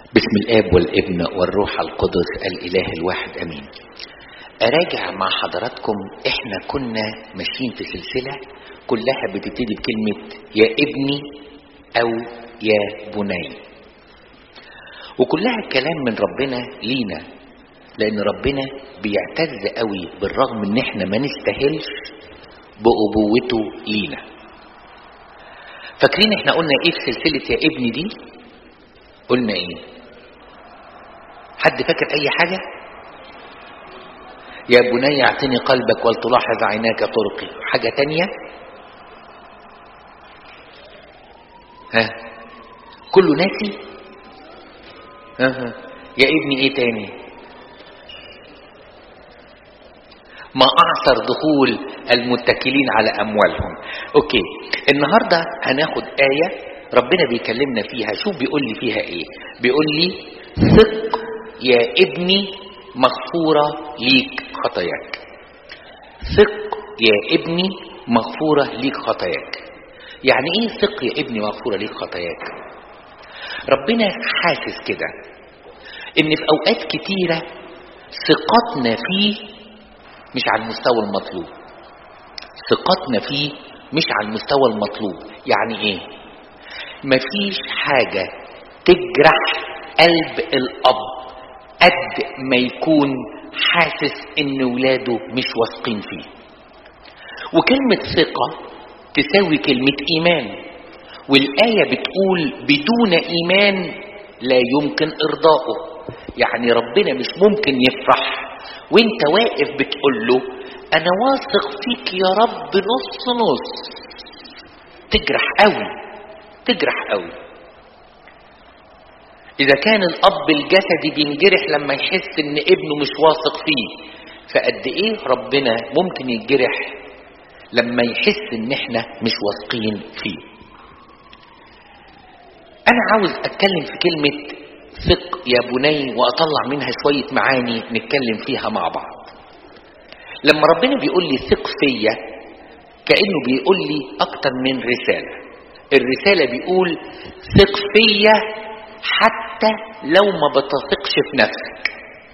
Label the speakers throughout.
Speaker 1: بسم الاب والابن والروح القدس الاله الواحد امين اراجع مع حضراتكم احنا كنا ماشيين في سلسله كلها بتبتدي بكلمه يا ابني او يا بني وكلها كلام من ربنا لينا لان ربنا بيعتز قوي بالرغم ان احنا ما نستاهلش بابوته لينا فاكرين احنا قلنا ايه في سلسله يا ابني دي قلنا ايه حد فاكر اي حاجة يا بني اعتني قلبك ولتلاحظ عيناك طرقي حاجة تانية ها كله ناسي ها ها يا ابني ايه تاني ما اعثر دخول المتكلين على اموالهم اوكي النهاردة هناخد آية ربنا بيكلمنا فيها شوف بيقول لي فيها ايه بيقول لي ثق يا ابني مغفورة ليك خطاياك ثق يا ابني مغفورة ليك خطاياك يعني ايه ثق يا ابني مغفورة ليك خطاياك ربنا حاسس كده ان في اوقات كتيرة ثقتنا فيه مش على المستوى المطلوب ثقتنا فيه مش على المستوى المطلوب يعني ايه مفيش حاجة تجرح قلب الأب قد ما يكون حاسس ان ولاده مش واثقين فيه وكلمة ثقة تساوي كلمة إيمان والآية بتقول بدون إيمان لا يمكن إرضائه يعني ربنا مش ممكن يفرح وانت واقف بتقول له أنا واثق فيك يا رب نص نص تجرح قوي تجرح قوي إذا كان الأب الجسدي بينجرح لما يحس إن ابنه مش واثق فيه فقد إيه ربنا ممكن يتجرح لما يحس إن إحنا مش واثقين فيه. أنا عاوز أتكلم في كلمة ثق يا بني وأطلع منها شوية معاني نتكلم فيها مع بعض. لما ربنا بيقول لي ثق فيا كأنه بيقول لي أكتر من رسالة. الرسالة بيقول ثق فيا حتى لو ما بتثقش في نفسك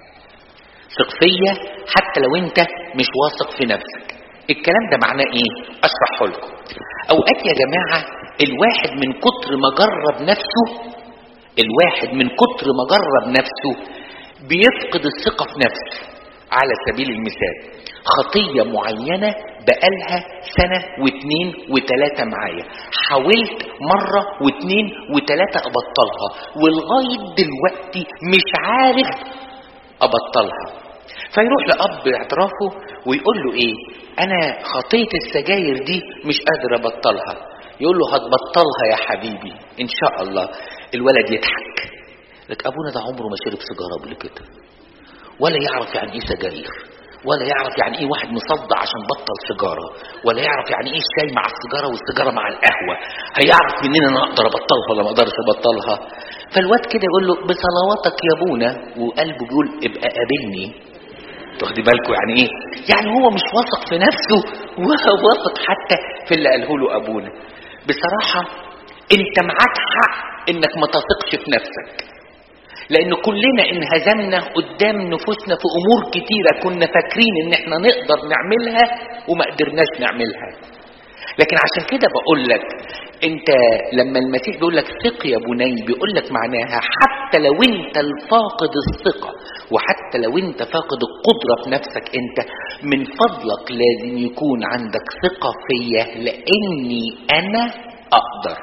Speaker 1: ثق فيا حتى لو انت مش واثق في نفسك الكلام ده معناه ايه اشرحه لكم اوقات يا جماعه الواحد من كتر ما جرب نفسه الواحد من كتر ما جرب نفسه بيفقد الثقه في نفسه على سبيل المثال خطية معينة بقالها سنة واتنين وتلاتة معايا حاولت مرة واتنين وتلاتة أبطلها ولغاية دلوقتي مش عارف أبطلها فيروح لأب اعترافه ويقول له إيه أنا خطية السجاير دي مش قادر أبطلها يقول له هتبطلها يا حبيبي إن شاء الله الولد يضحك لك أبونا ده عمره ما شرب سيجارة قبل كده ولا يعرف يعني إيه سجاير ولا يعرف يعني ايه واحد مصدع عشان بطل سيجاره ولا يعرف يعني ايه الشاي مع السيجاره والسيجاره مع القهوه هيعرف منين انا اقدر ابطلها ولا ما اقدرش ابطلها فالواد كده يقول له بصلواتك يا ابونا وقلبه بيقول ابقى قابلني تاخدي بالكم يعني ايه يعني هو مش واثق في نفسه ولا واثق حتى في اللي قاله له ابونا بصراحه انت معاك حق انك ما تثقش في نفسك لان كلنا انهزمنا قدام نفوسنا في امور كتيره كنا فاكرين ان احنا نقدر نعملها وما قدرناش نعملها لكن عشان كده بقول لك انت لما المسيح بيقول لك ثق يا بني بيقول لك معناها حتى لو انت الفاقد الثقه وحتى لو انت فاقد القدره في نفسك انت من فضلك لازم يكون عندك ثقه فيا لاني انا اقدر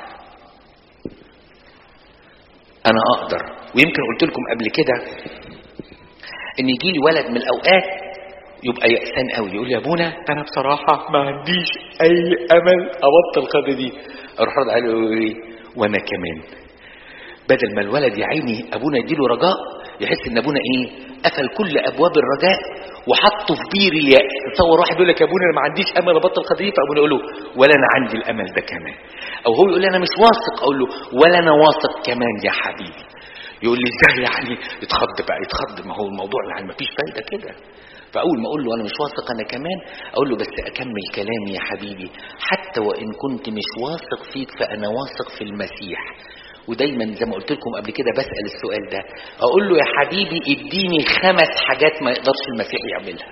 Speaker 1: انا اقدر ويمكن قلت لكم قبل كده ان يجي لي ولد من الاوقات يبقى يأسان قوي يقول لي يا ابونا انا بصراحه ما عنديش اي امل ابطل الخطه دي اروح رد عليه ايه وانا كمان بدل ما الولد يا عيني ابونا يديله رجاء يحس ان ابونا ايه قفل كل ابواب الرجاء وحطه في بير اليأس تصور واحد يقول لك يا ابونا انا ما عنديش امل ابطل خطيه فابونا يقول له ولا انا عندي الامل ده كمان او هو يقول لي انا مش واثق اقول له ولا انا واثق كمان يا حبيبي يقول لي ازاي يعني يتخض بقى يتخض ما هو الموضوع يعني ما فيش فايده كده فاول ما اقول له انا مش واثق انا كمان اقول له بس اكمل كلامي يا حبيبي حتى وان كنت مش واثق فيك فانا واثق في المسيح ودايما زي ما قلت لكم قبل كده بسأل السؤال ده اقول له يا حبيبي اديني خمس حاجات ما يقدرش المسيح يعملها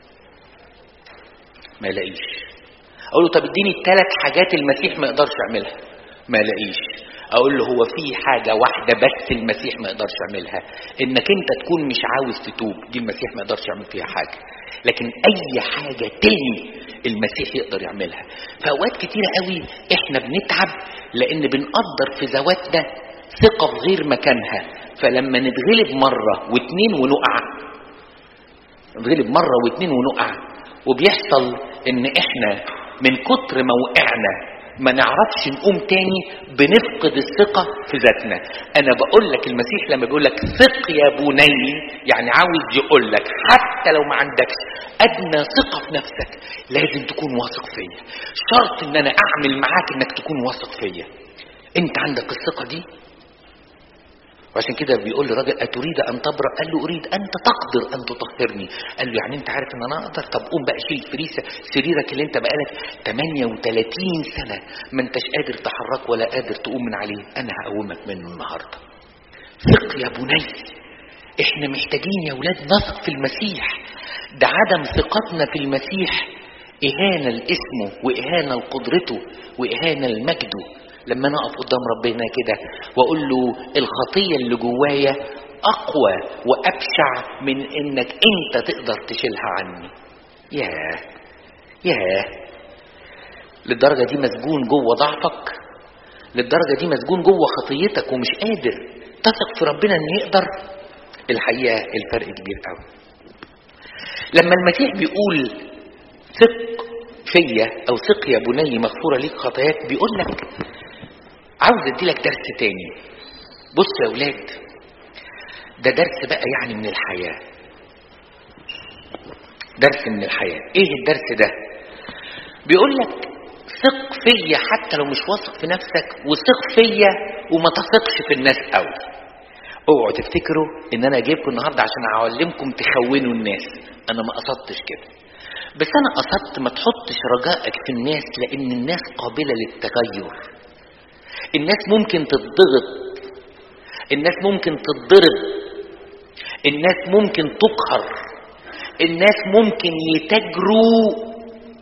Speaker 1: ما يلاقيش اقول له طب اديني الثلاث حاجات المسيح ما يقدرش يعملها ما يلاقيش اقول له هو في حاجه واحده بس المسيح ما يقدرش يعملها انك انت تكون مش عاوز تتوب دي المسيح ما يقدرش يعمل فيها حاجه لكن اي حاجه تاني المسيح يقدر يعملها في اوقات كتيره قوي احنا بنتعب لان بنقدر في ذواتنا ثقه في غير مكانها فلما نتغلب مره واتنين ونقع نتغلب مره واتنين ونقع وبيحصل ان احنا من كتر ما وقعنا ما نعرفش نقوم تاني بنفقد الثقة في ذاتنا أنا بقول لك المسيح لما بيقول لك ثق يا بني يعني عاوز يقول لك حتى لو ما عندكش أدنى ثقة في نفسك لازم تكون واثق فيا شرط إن أنا أعمل معاك إنك تكون واثق فيا أنت عندك الثقة دي وعشان كده بيقول للراجل أتريد أن تبرأ؟ قال له أريد أنت تقدر أن تطهرني قال له يعني أنت عارف أن أنا أقدر طب قوم بقى شيل فريسة سريرك اللي أنت بقالك 38 سنة ما أنتش قادر تحرك ولا قادر تقوم من عليه أنا هقومك منه النهاردة ثق يا بني احنا محتاجين يا ولاد نثق في المسيح ده عدم ثقتنا في المسيح إهانة لاسمه وإهانة لقدرته وإهانة لمجده لما انا اقف قدام ربنا كده واقول له الخطيه اللي جوايا اقوى وابشع من انك انت تقدر تشيلها عني ياه ياه للدرجه دي مسجون جوه ضعفك للدرجه دي مسجون جوه خطيتك ومش قادر تثق في ربنا ان يقدر الحقيقه الفرق كبير قوي لما المسيح بيقول ثق فيا او ثق يا بني مغفوره ليك خطاياك بيقول لك عاوز ادي لك درس تاني بص يا ولاد ده درس بقى يعني من الحياة درس من الحياة ايه الدرس ده بيقول لك ثق فيا حتى لو مش واثق في نفسك وثق فيا وما تثقش في الناس قوي اوعوا تفتكروا ان انا جايبكم النهارده عشان اعلمكم تخونوا الناس انا ما قصدتش كده بس انا قصدت ما تحطش رجائك في الناس لان الناس قابله للتغير الناس ممكن تتضغط الناس ممكن تتضرب الناس ممكن تقهر الناس ممكن يتجروا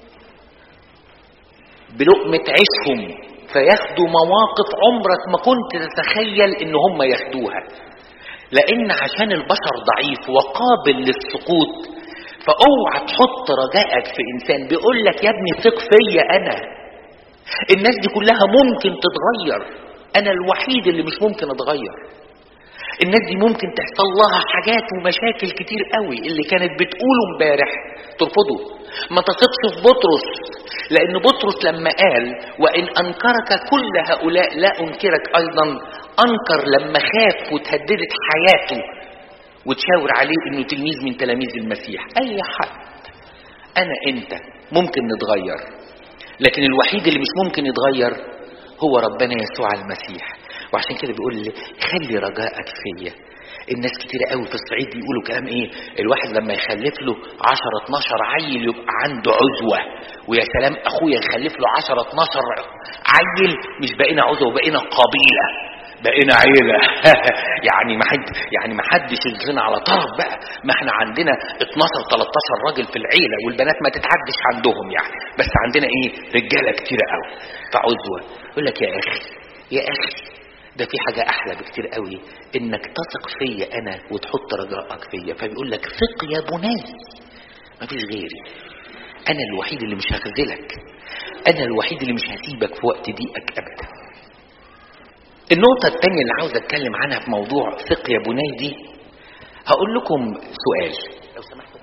Speaker 1: بلقمة عيشهم فياخدوا مواقف عمرك ما كنت تتخيل ان هم ياخدوها لان عشان البشر ضعيف وقابل للسقوط فاوعى تحط رجائك في انسان بيقول لك يا ابني ثق فيا انا الناس دي كلها ممكن تتغير انا الوحيد اللي مش ممكن اتغير الناس دي ممكن تحصل لها حاجات ومشاكل كتير قوي اللي كانت بتقوله امبارح ترفضه ما تثقش في بطرس لان بطرس لما قال وان انكرك كل هؤلاء لا انكرك ايضا انكر لما خاف وتهددت حياته وتشاور عليه انه تلميذ من تلاميذ المسيح اي حد انا انت ممكن نتغير لكن الوحيد اللي مش ممكن يتغير هو ربنا يسوع المسيح وعشان كده بيقول لي خلي رجائك فيا الناس كتير قوي في الصعيد بيقولوا كلام ايه الواحد لما يخلف له 10 12 عيل يبقى عنده عزوه ويا سلام اخويا يخلف له 10 12 عيل مش بقينا عزوه وبقينا قبيله بقينا عيلة يعني ما حد يعني ما حدش يجزنا على طرف بقى ما احنا عندنا 12 13 راجل في العيلة والبنات ما تتعدش عندهم يعني بس عندنا ايه رجالة كتيرة قوي فعزوة يقول لك يا اخي يا اخي ده في حاجة أحلى بكتير قوي إنك تثق فيا أنا وتحط رجائك فيا فبيقول لك ثق يا بني مفيش غيري أنا الوحيد اللي مش هخذلك أنا الوحيد اللي مش هسيبك في وقت ضيقك أبدا النقطة الثانية اللي عاوز أتكلم عنها في موضوع ثق يا بني دي هقول لكم سؤال لو سمحتوا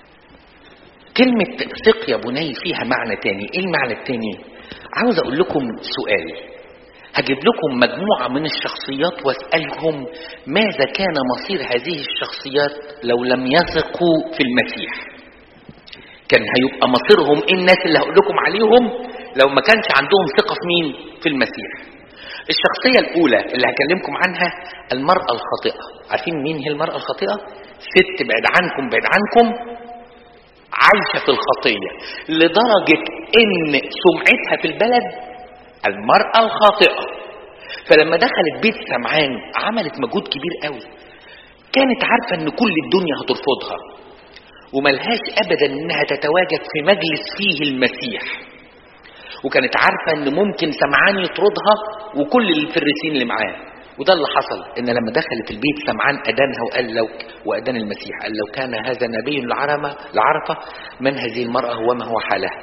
Speaker 1: كلمة ثق يا بني فيها معنى تاني ايه المعنى التاني عاوز اقول لكم سؤال هجيب لكم مجموعة من الشخصيات واسألهم ماذا كان مصير هذه الشخصيات لو لم يثقوا في المسيح كان هيبقى مصيرهم ايه الناس اللي هقول لكم عليهم لو ما كانش عندهم ثقة في مين في المسيح الشخصية الأولى اللي هكلمكم عنها المرأة الخاطئة عارفين مين هي المرأة الخاطئة ست بعد عنكم بعد عنكم عايشة في الخطية لدرجة ان سمعتها في البلد المرأة الخاطئة فلما دخلت بيت سمعان عملت مجهود كبير قوي كانت عارفة ان كل الدنيا هترفضها وملهاش ابدا انها تتواجد في مجلس فيه المسيح وكانت عارفة ان ممكن سمعان يطردها وكل الفريسين اللي معاه وده اللي حصل ان لما دخلت البيت سمعان ادانها وقال لو وادان المسيح قال لو كان هذا نبي العرمة العرفة من هذه المرأة وما هو حالها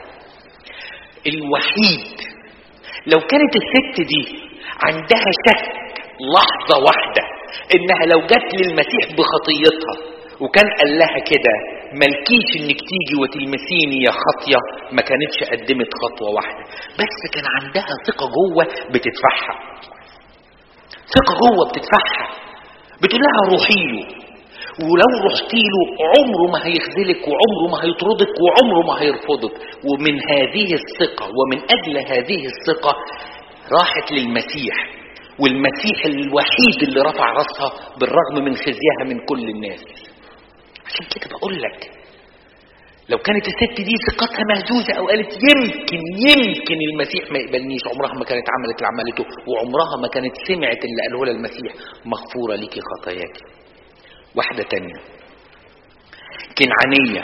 Speaker 1: الوحيد لو كانت الست دي عندها شك لحظة واحدة انها لو جت للمسيح بخطيتها وكان قال لها كده ملكيش انك تيجي وتلمسيني يا خاطيه ما كانتش قدمت خطوه واحده بس كان عندها ثقه جوه بتدفعها ثقه جوه بتدفعها بتقول لها روحي له ولو رحتي له عمره ما هيخذلك وعمره ما هيطردك وعمره ما هيرفضك ومن هذه الثقه ومن اجل هذه الثقه راحت للمسيح والمسيح الوحيد اللي رفع راسها بالرغم من خزيها من كل الناس عشان كده بقول لك لو كانت الست دي ثقتها مهزوزة أو قالت يمكن يمكن المسيح ما يقبلنيش عمرها ما كانت عملت اللي عملته وعمرها ما كانت سمعت اللي قاله لها المسيح مغفورة ليكي خطاياك واحدة تانية كنعانية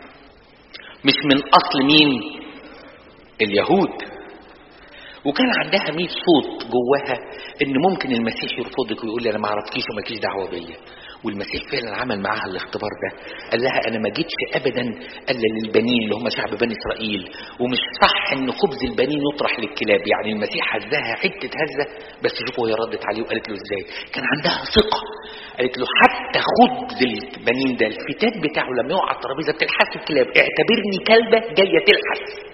Speaker 1: مش من أصل مين اليهود وكان عندها مية صوت جواها ان ممكن المسيح يرفضك ويقول لي انا ما اعرفكيش ومالكيش دعوه بيا والمسيح فعلا عمل معاها الاختبار ده قال لها انا ما جيتش ابدا الا للبنين اللي هم شعب بني اسرائيل ومش صح ان خبز البنين يطرح للكلاب يعني المسيح هزها حته هزه بس شوفوا هي ردت عليه وقالت له ازاي كان عندها ثقه قالت له حتى خد للبنين ده الفتات بتاعه لما يقع على الترابيزه بتلحس الكلاب اعتبرني كلبه جايه تلحس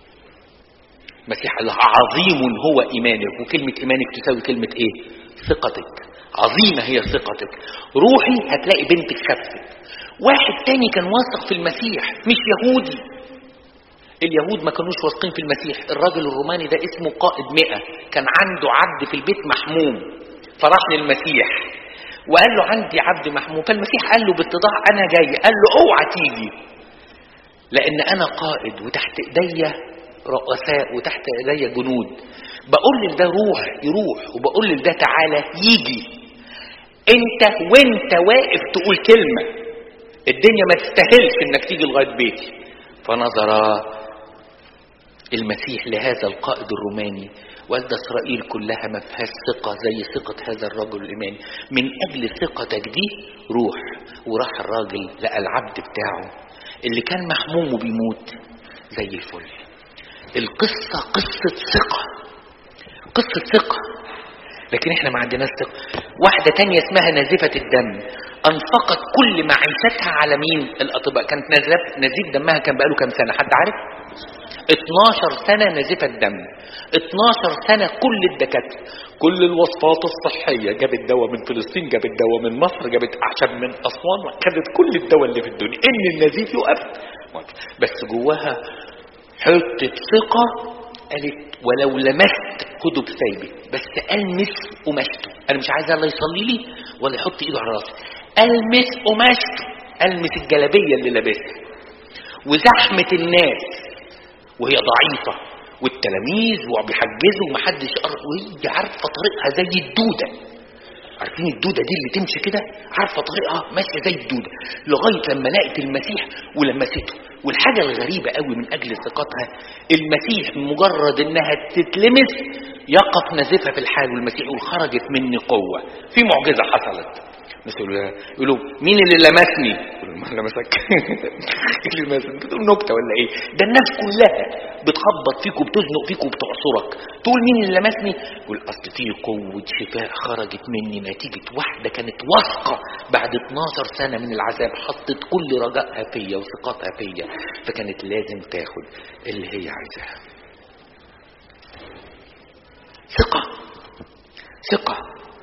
Speaker 1: المسيح قال لها عظيم هو ايمانك وكلمه ايمانك تساوي كلمه ايه ثقتك عظيمه هي ثقتك روحي هتلاقي بنتك خفت واحد تاني كان واثق في المسيح مش يهودي اليهود ما كانوش واثقين في المسيح الراجل الروماني ده اسمه قائد مئة كان عنده عبد في البيت محموم فراح للمسيح وقال له عندي عبد محموم فالمسيح قال له باتضاع انا جاي قال له اوعى تيجي لان انا قائد وتحت ايديا رؤساء وتحت ايديا جنود بقول لده روح يروح وبقول لده تعالى يجي انت وانت واقف تقول كلمه الدنيا ما تستاهلش انك تيجي لغايه بيتي فنظر المسيح لهذا القائد الروماني وقال ده اسرائيل كلها ما فيهاش ثقه زي ثقه هذا الرجل الايماني من اجل ثقتك دي روح وراح الراجل لقى العبد بتاعه اللي كان محموم وبيموت زي الفل القصة قصة ثقة قصة ثقة لكن احنا ما عندناش ثقة واحدة تانية اسمها نازفة الدم انفقت كل معيشتها على مين الاطباء كانت نزف نزيف دمها كان بقاله كام سنة حد عارف 12 سنة نزفة دم 12 سنة كل الدكاترة كل الوصفات الصحية جابت دواء من فلسطين جابت دواء من مصر جابت أعشاب من أسوان خدت كل الدواء اللي في الدنيا إن النزيف يقف بس جواها حتة ثقة قالت ولو لمست خده بسايبي بس ألمس قماشته أنا مش عايز الله يصلي لي ولا يحط إيده على راسي ألمس قماشته ألمس الجلابية اللي لابسها وزحمة الناس وهي ضعيفة والتلاميذ وبيحجزوا ومحدش قرب وهي عارفة طريقها زي الدودة عارفين الدودة دي اللي تمشي كده عارفة طريقها ماشية زي الدودة لغاية لما لقت المسيح ولمسته والحاجة الغريبة قوي من أجل ثقتها المسيح مجرد إنها تتلمس يقف نازفة في الحال والمسيح يقول خرجت مني قوة في معجزة حصلت بس يقولوا يقولوا مين اللي لمسني؟ يقولوا ما لمسك اللي لمسك بتقول نكته ولا ايه؟ ده الناس كلها بتخبط فيك وبتزنق فيك وبتعصرك تقول مين اللي لمسني؟ يقول اصل في قوه شفاء خرجت مني نتيجه واحده كانت واثقه بعد 12 سنه من العذاب حطت كل رجائها فيا وثقتها فيا فكانت لازم تاخد اللي هي عايزاها. ثقه ثقه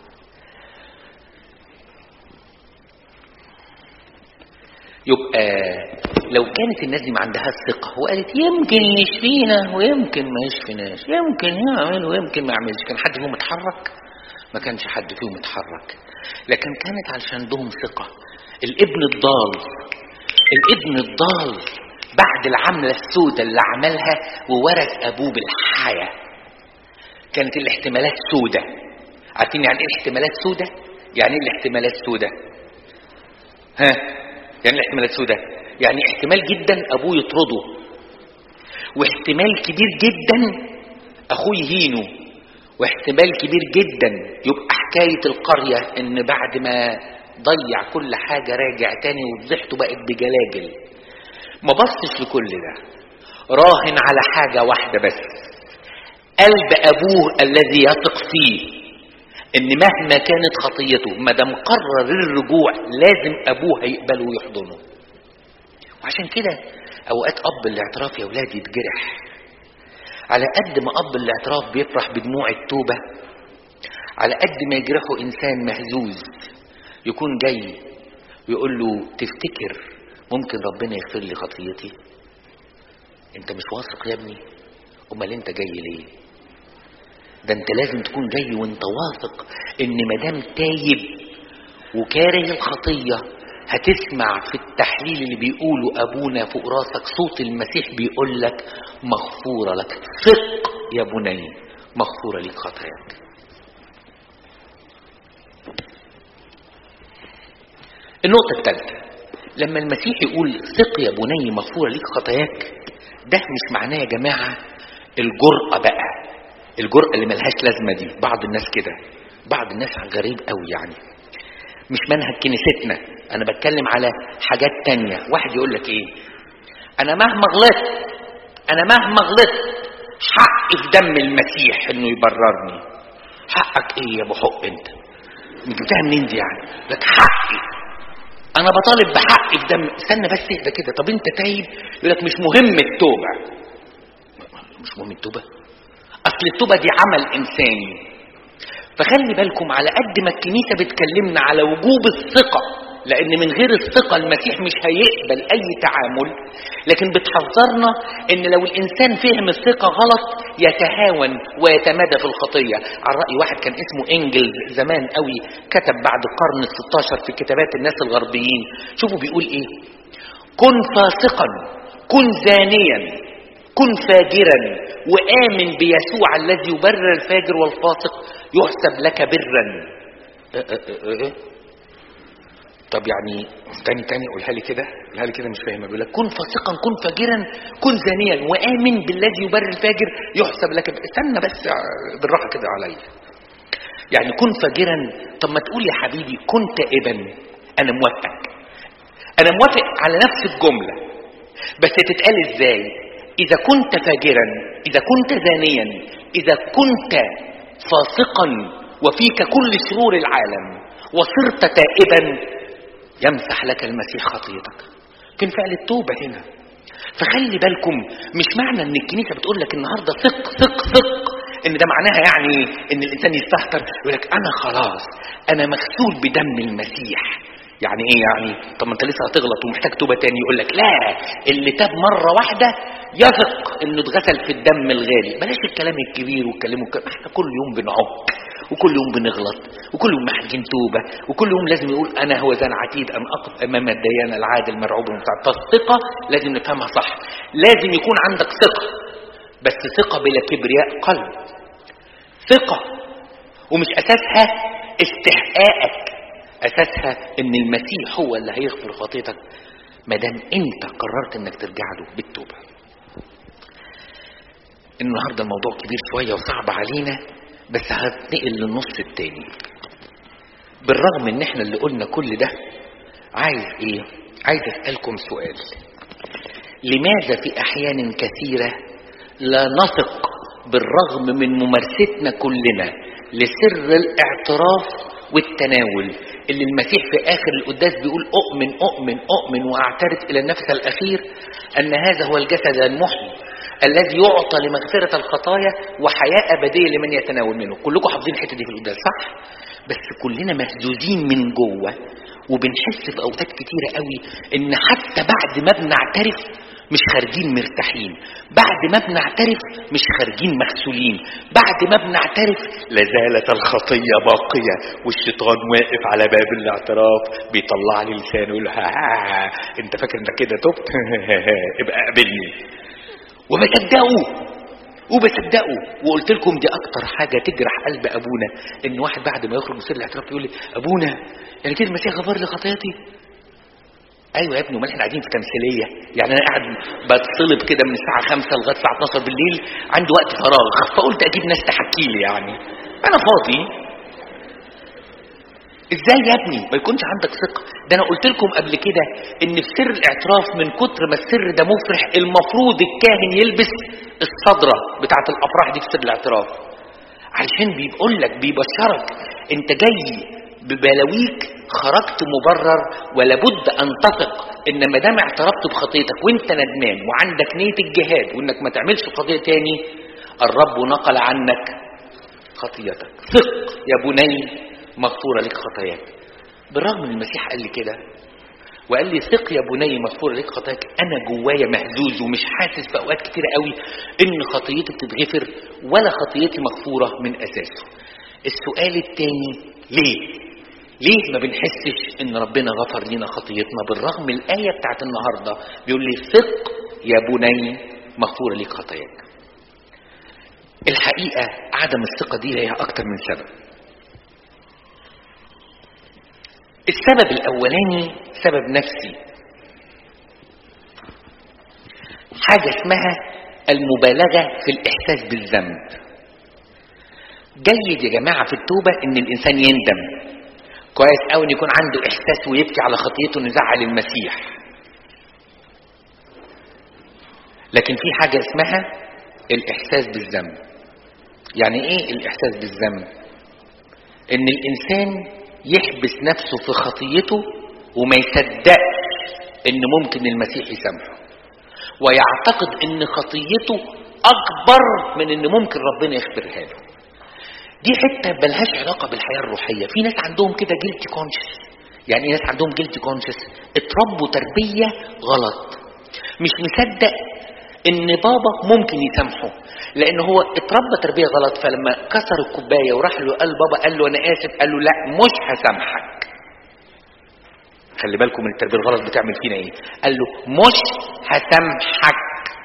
Speaker 1: يبقى لو كانت الناس دي ما عندهاش ثقه وقالت يمكن يشفينا ويمكن ما يشفيناش يمكن يعمل ويمكن ما يعملش كان حد فيهم اتحرك ما كانش حد فيهم اتحرك لكن كانت علشان عندهم ثقه الابن الضال الابن الضال بعد العملة السوداء اللي عملها وورث أبوه بالحياة كانت الاحتمالات سودة عارفين يعني ايه الاحتمالات سودة يعني ايه الاحتمالات سودة ها يعني ايه الاحتمالات سودة يعني احتمال جدا ابوه يطرده واحتمال كبير جدا اخوه يهينه واحتمال كبير جدا يبقى حكاية القرية ان بعد ما ضيع كل حاجة راجع تاني وفضحته بقت بجلاجل ما بصش لكل ده راهن على حاجة واحدة بس قلب أبوه الذي يثق فيه إن مهما كانت خطيته ما دام قرر الرجوع لازم أبوه هيقبله ويحضنه وعشان كده أوقات أب الاعتراف يا ولاد يتجرح على قد ما أب الاعتراف بيفرح بدموع التوبة على قد ما يجرحه إنسان مهزوز يكون جاي ويقول له تفتكر ممكن ربنا يغفر لي خطيتي انت مش واثق يا ابني امال انت جاي ليه ده انت لازم تكون جاي وانت واثق ان مدام تايب وكاره الخطيه هتسمع في التحليل اللي بيقوله ابونا فوق راسك صوت المسيح بيقول لك مغفوره لك ثق يا بني مغفوره لك خطاياك النقطه الثالثه لما المسيح يقول ثق يا بني مغفوره لك خطاياك ده مش معناه يا جماعه الجرأة بقى الجرأة اللي ملهاش لازمة دي بعض الناس كده بعض الناس غريب قوي يعني مش منهج كنيستنا انا بتكلم على حاجات تانية واحد يقول لك ايه انا مهما غلطت انا مهما غلطت حقي في دم المسيح انه يبررني حقك ايه يا ابو حق انت جبتها منين دي يعني لك حقي انا بطالب بحقي في دم استنى بس اهدى كده طب انت تايب يقول لك مش مهم التوبه مش مهم التوبه اصل التوبه دي عمل انساني فخلي بالكم على قد ما الكنيسه بتكلمنا على وجوب الثقه لان من غير الثقه المسيح مش هيقبل اي تعامل لكن بتحذرنا ان لو الانسان فهم الثقه غلط يتهاون ويتمادى في الخطيه على راي واحد كان اسمه انجلز زمان قوي كتب بعد القرن ال16 في كتابات الناس الغربيين شوفوا بيقول ايه كن فاسقا كن زانيا كن فاجرا وآمن بيسوع الذي يبرر الفاجر والفاسق يحسب لك برا اه اه اه طب يعني تاني تاني قولها لي كده قولها لي كده مش فاهمه بيقول لك كن فاسقا كن فاجرا كن زانيا وآمن بالذي يبرر الفاجر يحسب لك برا استنى بس بالراحه كده عليا يعني كن فاجرا طب ما تقول يا حبيبي كن تائبا انا موافق انا موافق على نفس الجمله بس تتقال ازاي إذا كنت فاجرا إذا كنت زانيا إذا كنت فاسقا وفيك كل شرور العالم وصرت تائبا يمسح لك المسيح خطيتك كان فعل التوبة هنا فخلي بالكم مش معنى ان الكنيسة بتقول لك النهاردة ثق ثق ثق ان ده معناها يعني ان الانسان يستهتر يقول لك انا خلاص انا مغسول بدم المسيح يعني ايه يعني طب ما انت لسه هتغلط ومحتاج توبه تاني يقول لك لا اللي تاب مره واحده يثق انه اتغسل في الدم الغالي بلاش الكلام الكبير والكلام الكبير احنا كل يوم بنعك وكل يوم بنغلط وكل يوم محتاجين توبه وكل يوم لازم يقول انا هو ذا عتيد ان اقف امام الديان العادل مرعوب بتاع فالثقه لازم نفهمها صح لازم يكون عندك ثقه بس ثقه بلا كبرياء قلب ثقه ومش اساسها استحقاقك اساسها ان المسيح هو اللي هيغفر خطيتك ما دام انت قررت انك ترجع له بالتوبه النهارده الموضوع كبير شويه وصعب علينا بس هتنقل للنص التاني بالرغم ان احنا اللي قلنا كل ده عايز ايه عايز اسالكم سؤال لماذا في احيان كثيره لا نثق بالرغم من ممارستنا كلنا لسر الاعتراف والتناول اللي المسيح في اخر القداس بيقول اؤمن اؤمن اؤمن واعترف الى النفس الاخير ان هذا هو الجسد المحيي الذي يعطى لمغفرة الخطايا وحياة أبدية لمن يتناول منه كلكم حافظين الحتة دي في القداس صح بس كلنا مهزوزين من جوه وبنحس في أوقات كتيرة قوي إن حتى بعد ما بنعترف مش خارجين مرتاحين بعد ما بنعترف مش خارجين مغسولين بعد ما بنعترف لازالت الخطية باقية والشيطان واقف على باب الاعتراف بيطلع لي لسانه يقول ها, ها انت فاكر انك كده تبت ابقى قابلني وما صدقوا وبصدقه وقلت لكم دي اكتر حاجه تجرح قلب ابونا ان واحد بعد ما يخرج من سر الاعتراف يقول لي ابونا يعني كده المسيح غفر لي خطيئتي ايوه يا ابني امال احنا قاعدين في تمثيليه يعني انا قاعد بتصلب كده من الساعه 5 لغايه الساعه 12 بالليل عندي وقت فراغ فقلت اجيب ناس تحكي لي يعني انا فاضي ازاي يا ابني ما يكونش عندك ثقه ده انا قلت لكم قبل كده ان في سر الاعتراف من كتر ما السر ده مفرح المفروض الكاهن يلبس الصدره بتاعه الافراح دي في سر الاعتراف علشان بيقول لك بيبشرك انت جاي ببلاويك خرجت مبرر ولابد ان تثق ان ما دام اعترفت بخطيتك وانت ندمان وعندك نيه الجهاد وانك ما تعملش خطيه تاني الرب نقل عنك خطيتك ثق يا بني مغفوره لك خطاياك بالرغم ان المسيح قال لي كده وقال لي ثق يا بني مغفوره لك خطاياك انا جوايا مهزوز ومش حاسس في اوقات كتير قوي ان خطيتي بتتغفر ولا خطيتي مغفوره من اساسه السؤال الثاني ليه ليه ما بنحسش ان ربنا غفر لنا خطيتنا بالرغم الايه بتاعت النهارده بيقول لي ثق يا بني مغفوره لك خطاياك الحقيقه عدم الثقه دي هي اكتر من سبب السبب الاولاني سبب نفسي حاجه اسمها المبالغه في الاحساس بالذنب جيد يا جماعه في التوبه ان الانسان يندم كويس قوي ان يكون عنده احساس ويبكي على خطيته انه زعل المسيح لكن في حاجه اسمها الاحساس بالذنب يعني ايه الاحساس بالذنب ان الانسان يحبس نفسه في خطيته وما يصدقش ان ممكن المسيح يسامحه ويعتقد ان خطيته اكبر من ان ممكن ربنا يغفرها له دي حته ملهاش علاقه بالحياه الروحيه في ناس عندهم كده جيلتي كونشس يعني ناس عندهم جيلتي كونشس اتربوا تربيه غلط مش مصدق ان بابا ممكن يسامحه لان هو اتربى تربيه غلط فلما كسر الكوبايه وراح له قال بابا قال له انا اسف قال له لا مش هسامحك خلي بالكم من التربيه الغلط بتعمل فينا ايه قال له مش هسامحك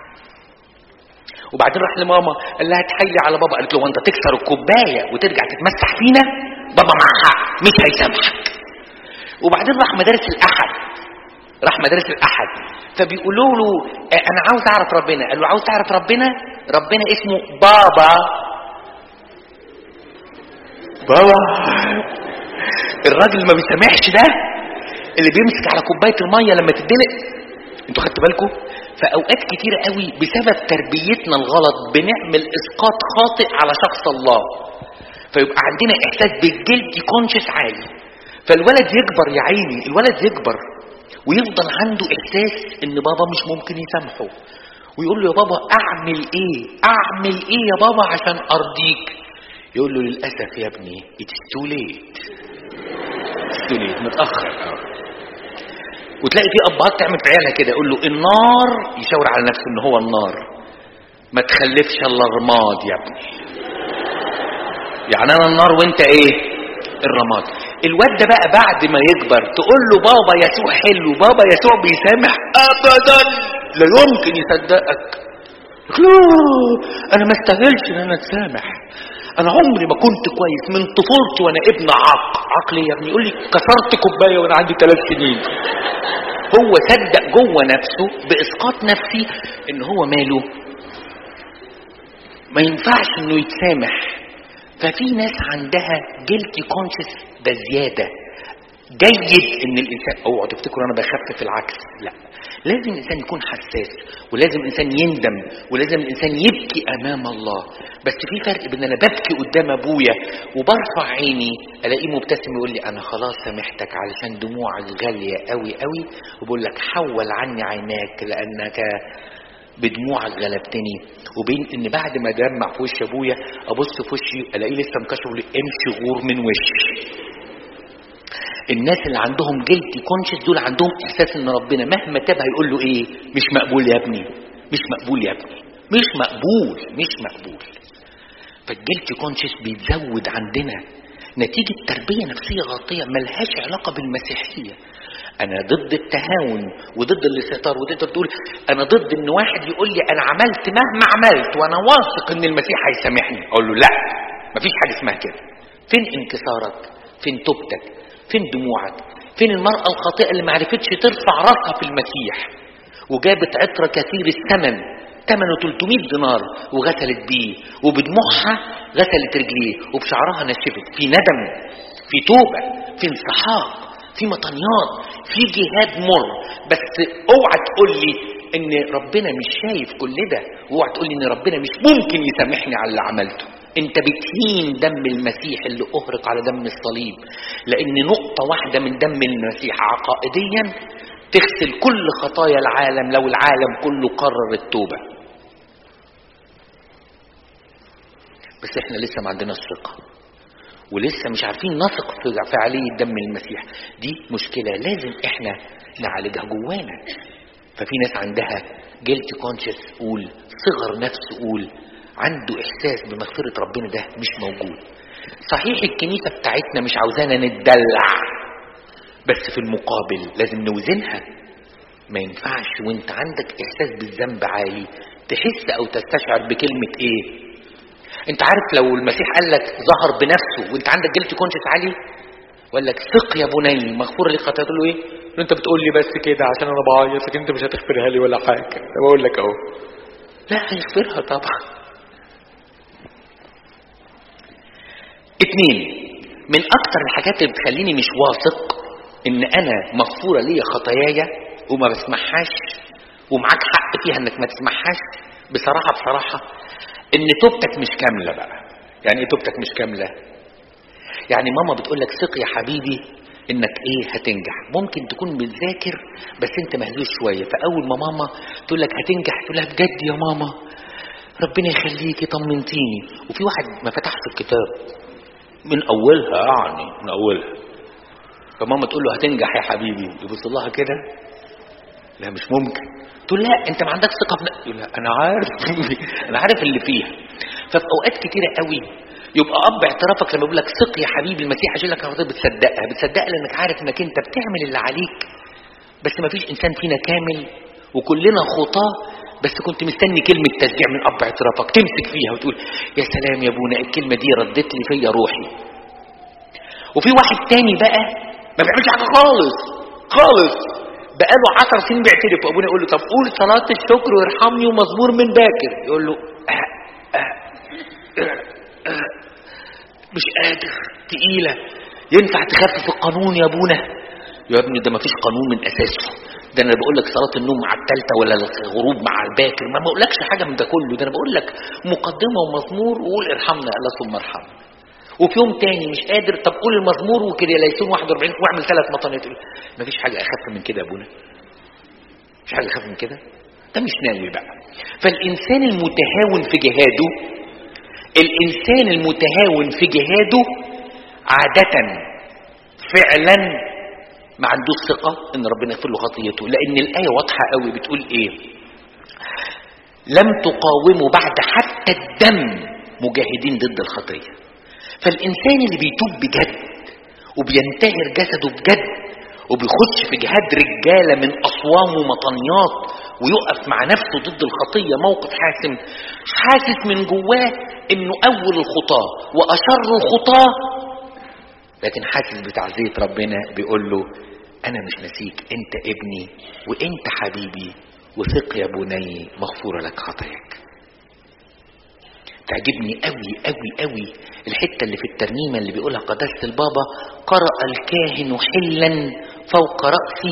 Speaker 1: وبعدين راح لماما قال لها تحيلي على بابا قالت له وانت تكسر الكوبايه وترجع تتمسح فينا بابا معاه حق مش هيسامحك وبعدين راح مدارس الاحد راح مدارس الاحد فبيقولوا له آه انا عاوز اعرف ربنا قال له عاوز تعرف ربنا ربنا اسمه بابا بابا الراجل ما بيسامحش ده اللي بيمسك على كوبايه الميه لما تدلق انتوا خدتوا بالكم فاوقات كتيره قوي بسبب تربيتنا الغلط بنعمل اسقاط خاطئ على شخص الله فيبقى عندنا احساس بالجلدي كونشس عالي فالولد يكبر يا عيني الولد يكبر ويفضل عنده احساس ان بابا مش ممكن يسامحه ويقول له يا بابا اعمل ايه اعمل ايه يا بابا عشان ارضيك يقول له للاسف يا ابني it's too late it's too late متاخر اه وتلاقي في ابهات تعمل في عيالها كده يقول له النار يشاور على نفسه ان هو النار ما تخلفش الا الرماد يا ابني يعني انا النار وانت ايه الرماد الواد ده بقى بعد ما يكبر تقول له بابا يسوع حلو بابا يسوع بيسامح ابدا لا يمكن يصدقك لا انا ما استاهلش ان انا اتسامح انا عمري ما كنت كويس من طفولتي وانا ابن عاق عقلي يا ابني يقول لي كسرت كوبايه وانا عندي ثلاث سنين هو صدق جوه نفسه باسقاط نفسي ان هو ماله ما ينفعش انه يتسامح ففي ناس عندها جيلتي كونشس بزياده جيد ان الانسان اوعوا تفتكروا انا بخفف العكس لا لازم الانسان يكون حساس ولازم الانسان يندم ولازم الانسان يبكي امام الله بس في فرق بين انا ببكي قدام ابويا وبرفع عيني الاقيه مبتسم يقول لي انا خلاص سامحتك علشان دموعك غاليه قوي قوي وبقول لك حول عني عيناك لانك بدموعك غلبتني وبين ان بعد ما دمع في وش ابويا ابص في وشي الاقيه لسه مكشف يقول لي امشي غور من وشي الناس اللي عندهم جلتي كونشس دول عندهم احساس ان ربنا مهما تاب هيقول له ايه مش مقبول يا ابني مش مقبول يا ابني مش مقبول مش مقبول فالجلتي كونشس بيتزود عندنا نتيجة تربية نفسية غلطية ملهاش علاقة بالمسيحية انا ضد التهاون وضد الاستهتار وتقدر تقول انا ضد ان واحد يقول لي انا عملت مهما عملت وانا واثق ان المسيح هيسامحني اقول له لا مفيش حاجه اسمها كده فين انكسارك فين توبتك فين دموعك فين المراه الخاطئه اللي ما عرفتش ترفع راسها في المسيح وجابت عطر كثير الثمن ثمنه 300 دينار وغسلت بيه وبدموعها غسلت رجليه وبشعرها نشفت في ندم في توبه في انسحاق في مطنيات في جهاد مر بس اوعى تقول لي ان ربنا مش شايف كل ده واوعى تقول لي ان ربنا مش ممكن يسامحني على اللي عملته انت بتهين دم المسيح اللي اهرق على دم الصليب لان نقطه واحده من دم المسيح عقائديا تغسل كل خطايا العالم لو العالم كله قرر التوبه بس احنا لسه ما عندناش ثقه ولسه مش عارفين نثق في فعالية دم المسيح دي مشكلة لازم احنا نعالجها جوانا ففي ناس عندها جيلتي كونشس قول صغر نفس قول عنده احساس بمغفرة ربنا ده مش موجود صحيح الكنيسة بتاعتنا مش عاوزانا نتدلع بس في المقابل لازم نوزنها ما ينفعش وانت عندك احساس بالذنب عالي تحس او تستشعر بكلمة ايه انت عارف لو المسيح قال لك ظهر بنفسه وانت عندك جلد كونشس عالي وقال لك ثق يا بني مغفور لك خطايا تقول له ايه انت بتقول لي بس كده عشان انا بعيط لكن انت مش هتغفرها لي ولا حاجه انا بقول لك اهو لا هيغفرها طبعا اتنين من اكتر الحاجات اللي بتخليني مش واثق ان انا مغفوره ليا خطاياي وما بسمعهاش ومعاك حق فيها انك ما تسمعهاش بصراحه بصراحه ان توبتك مش كامله بقى يعني ايه توبتك مش كامله يعني ماما بتقول لك ثق يا حبيبي انك ايه هتنجح ممكن تكون بتذاكر بس انت مهزوز شويه فاول ما ماما تقول لك هتنجح تقول لها بجد يا ماما ربنا يخليكي طمنتيني وفي واحد ما فتحش الكتاب من اولها يعني من اولها فماما تقول له هتنجح يا حبيبي يبص لها كده لا مش ممكن تقول لا انت ما عندكش ثقه في يقول لا انا عارف انا عارف اللي فيها ففي اوقات كتيره قوي يبقى اب اعترافك لما يقول لك ثق يا حبيبي المسيح عشان لك خطيه بتصدقها بتصدقها لانك عارف انك انت بتعمل اللي عليك بس ما فيش انسان فينا كامل وكلنا خطاه بس كنت مستني كلمة تشجيع من أب اعترافك تمسك فيها وتقول يا سلام يا ابونا الكلمة دي ردت لي فيا روحي وفي واحد تاني بقى ما بيعملش حاجة خالص خالص بقاله عشر سنين بيعترف وابونا يقول له طب قول صلاة الشكر وارحمني ومزمور من باكر يقول له آه آه آه آه مش قادر تقيلة ينفع تخفف القانون يا ابونا يا ابني ده ما فيش قانون من اساسه ده انا بقول لك صلاه النوم مع الثالثه ولا الغروب مع الباكر ما بقولكش حاجه من ده كله ده انا بقول لك مقدمه ومزمور وقول ارحمنا الله ثم ارحمنا وفي يوم تاني مش قادر طب قول المزمور وكده ليسون 41 واعمل ثلاث مطنات ما فيش حاجه اخف من كده يا ابونا مش حاجه اخف من كده ده مش ناوي بقى فالانسان المتهاون في جهاده الانسان المتهاون في جهاده عاده فعلا ما عندوش ثقة ان ربنا يغفر له خطيته لان الآية واضحة قوي بتقول ايه لم تقاوموا بعد حتى الدم مجاهدين ضد الخطية فالإنسان اللي بيتوب بجد وبينتهر جسده بجد وبيخش في جهاد رجالة من أصوام ومطنيات ويقف مع نفسه ضد الخطية موقف حاسم حاسس من جواه انه اول الخطاة واشر الخطاة لكن حاسس بتعزية ربنا بيقول له أنا مش نسيك أنت ابني وأنت حبيبي وثق يا بني مغفورة لك خطاياك تعجبني قوي قوي قوي الحتة اللي في الترنيمة اللي بيقولها قداسة البابا قرأ الكاهن حلا فوق رأسي